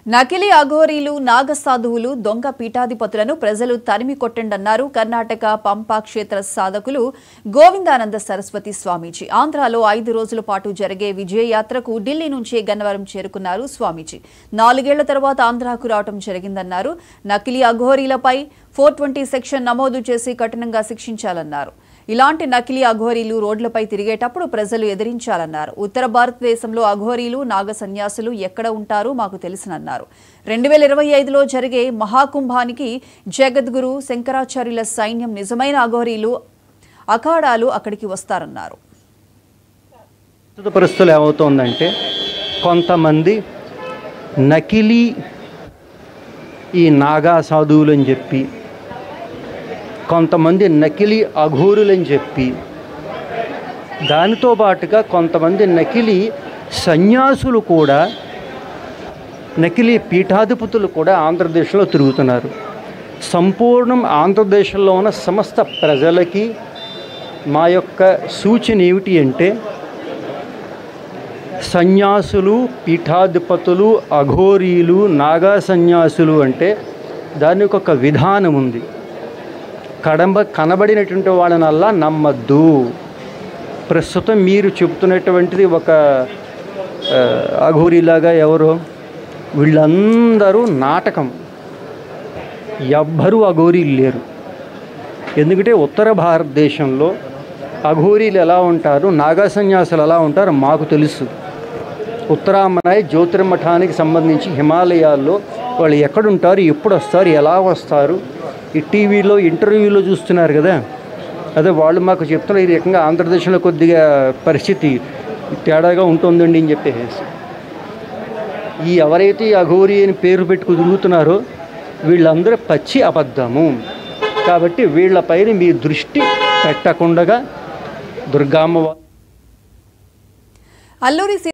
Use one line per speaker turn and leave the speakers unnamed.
నకిలీ అఘోరీలు నాగసాధువులు దొంగ పీఠాధిపతులను ప్రజలు తరిమి కొట్టండన్నారు కర్ణాటక పంపా క్షేత్ర సాధకులు గోవిందానంద సరస్వతి స్వామీజీ ఆంధ్రాలో ఐదు రోజుల పాటు జరిగే విజయయాత్రకు ఢిల్లీ నుంచే గన్నవరం చేరుకున్నారు స్వామీజీ నాలుగేళ్ల తర్వాత ఆంధ్రాకు రావడం జరిగిందన్నారు నకిలీ అఘోరీలపై ఫోర్ ట్వంటీ సెక్షన్ నమోదు చేసి కఠినంగా శిక్షించాలన్నారు ఇలాంటి నకిలీ అఘోరీలు రోడ్లపై తిరిగేటప్పుడు ప్రజలు ఎదిరించాలన్నారు ఉత్తర భారతదేశంలో అఘోరీలు నాగ సన్యాసులు ఎక్కడ ఉంటారో మాకు తెలుసునన్నారు రెండు వేల ఇరవై ఐదులో జరిగే మహాకుంభానికి జగద్గురు శంకరాచార్యుల సైన్యం నిజమైన అఘోరీలు అఖాడాలు అక్కడికి వస్తారన్నారు
ప్రస్తుత పరిస్థితులు ఏమవుతోందంటే కొంతమంది నకిలీ ఈ నాగా సాధువులు అని చెప్పి కొంతమంది నకిలీ అఘోరులని చెప్పి దానితో పాటుగా కొంతమంది నకిలీ సన్యాసులు కూడా నకిలీ పీఠాధిపతులు కూడా ఆంధ్రదేశంలో తిరుగుతున్నారు సంపూర్ణం ఆంధ్రదేశంలో ఉన్న సమస్త ప్రజలకి మా యొక్క సూచన ఏమిటి అంటే సన్యాసులు పీఠాధిపతులు అఘోరీలు నాగా సన్యాసులు అంటే దానికి ఒక విధానం ఉంది కడంబ కనబడినటువంటి వాళ్ళనల్లా నమ్మద్దు ప్రస్తుతం మీరు చెబుతున్నటువంటిది ఒక ఆ, అఘోరీలాగా ఎవరో వీళ్ళందరూ నాటకం ఎవ్వరూ అఘోరీలు లేరు ఎందుకంటే ఉత్తర భారతదేశంలో అఘోరీలు ఎలా ఉంటారు నాగా సన్యాసులు ఎలా ఉంటారు మాకు తెలుసు ఉత్తరామనాయ్ జ్యోతిర్మఠానికి సంబంధించి హిమాలయాల్లో వాళ్ళు ఎక్కడుంటారు ఎప్పుడు వస్తారు ఎలా వస్తారు ఈ టీవీలో ఇంటర్వ్యూలో చూస్తున్నారు కదా అదే వాళ్ళు మాకు చెప్తున్నారు ఈ రకంగా ఆంధ్రదేశంలో కొద్దిగా పరిస్థితి తేడాగా ఉంటుందండి అని చెప్పేసి ఈ ఎవరైతే ఈ అఘోరి అని పేరు పెట్టుకు తిరుగుతున్నారో వీళ్ళందరూ పచ్చి అబద్ధము కాబట్టి వీళ్ళపైన మీ దృష్టి పెట్టకుండా దుర్గామ్మ
అల్లూరి